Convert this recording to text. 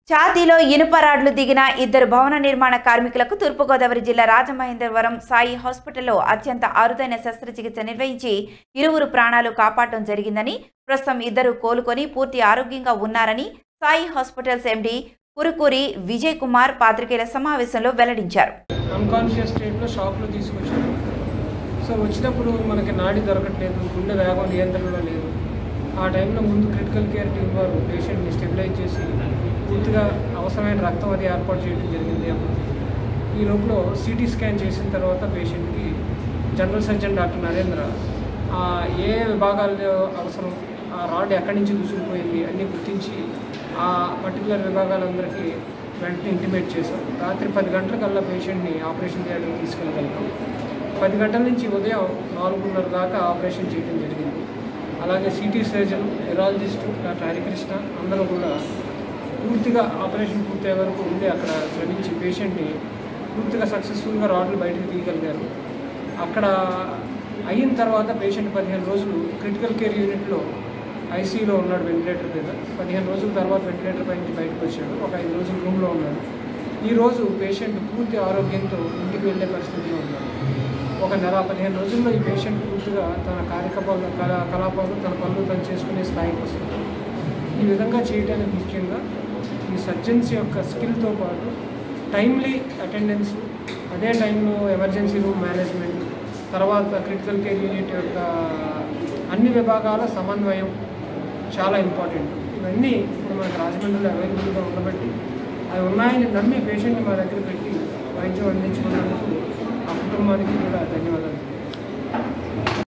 ఛాతీలో ఇనుప రాడ్లు దిగిన ఇద్దరు భవన నిర్మాణ కార్మికులకు తూర్పుగోదావరి జిల్లా రాజమహేంద్రవరం సాయి హాస్పిటల్లో అత్యంత అరుదైన శస్త్రచికిత్స నిర్వహించి ఇరువురు ప్రాణాలు కాపాడటం జరిగిందని ప్రస్తుతం ఇద్దరు కోలుకొని పూర్తి ఆరోగ్యంగా ఉన్నారని సాయి హాస్పిటల్స్ ఎండీ కురుకూరి విజయ్ కుమార్ పాత్రికేయుల సమావేశంలో వెల్లడించారు అన్కాన్షియస్ స్టేట్లో షాప్లో తీసుకొచ్చారు సో వచ్చినప్పుడు మనకి నాడి దొరకట్లేదు గుండె వేగం నియంత్రణలో లేదు ఆ టైంలో ముందు క్రిటికల్ కేర్ టీం వారు పేషెంట్ని స్టెబిలైజ్ చేసి పూర్తిగా అవసరమైన రక్తం అది ఏర్పాటు చేయడం జరిగింది అప్పుడు ఈ లోపల సిటీ స్కాన్ చేసిన తర్వాత పేషెంట్కి జనరల్ సర్జన్ డాక్టర్ నరేంద్ర ఆ ఏ విభాగాల్లో అవసరం ఆ రాడ్ ఎక్కడి నుంచి దూసుకుపోయింది అన్నీ గుర్తించి ఆ పర్టికులర్ విభాగాలందరికీ వెంటనే ఇంటిమేట్ చేశాం రాత్రి పది గంటలకల్లా పేషెంట్ని ఆపరేషన్ చేయడానికి తీసుకెళ్ళగలిగాం పది గంటల నుంచి ఉదయం నాలుగున్నర దాకా ఆపరేషన్ చేయడం జరిగింది అలాగే city surgeon urologist doctor Harikrishna అందరూ కూడా పూర్తిగా ఆపరేషన్ పూర్తయ్యే వరకు ఉండి అక్కడ శ్రమించి పేషెంట్ని పూర్తిగా సక్సెస్ఫుల్గా రాడ్లు బయటకు తీయగలిగారు అక్కడ అయిన తర్వాత పేషెంట్ పదిహేను రోజులు క్రిటికల్ కేర్ యూనిట్లో ఐసీయూలో ఉన్నాడు వెంటిలేటర్ మీద పదిహేను రోజుల తర్వాత వెంటిలేటర్ పై నుంచి బయటకు వచ్చాడు ఒక ఐదు రోజులు రూమ్లో ఉన్నాడు ఈ రోజు పేషెంట్ పూర్తి ఆరోగ్యంతో ఇంటికి వెళ్ళే పరిస్థితిలో ఉన్నాడు ఒక నెల పదిహేను రోజుల్లో ఈ పేషెంట్ పూర్తిగా తన కార్యకలాపాలు కలా- కలాపాలు తన పనులు తను చేసుకునే స్థాయికి వస్తుంది ఈ విధంగా చేయడానికి ముఖ్యంగా ఈ సర్జన్స్ యొక్క స్కిల్తో పాటు టైమ్లీ అటెండెన్స్ అదే టైంలో ఎమర్జెన్సీ రూమ్ మేనేజ్మెంట్ తర్వాత క్రిటికల్ కేర్ యూనిట్ యొక్క అన్ని విభాగాల సమన్వయం చాలా ఇంపార్టెంట్ ఇవన్నీ ఇప్పుడు మనకు రాజమండ్రిలో అవైలబుల్గా ఉండబట్టి అవి ఉన్నాయని నమ్మి పేషెంట్ని మా దగ్గర పెట్టి వైద్యం అందించుకున్నందుకు ఆ కుటుంబానికి కూడా ధన్యవాదాలు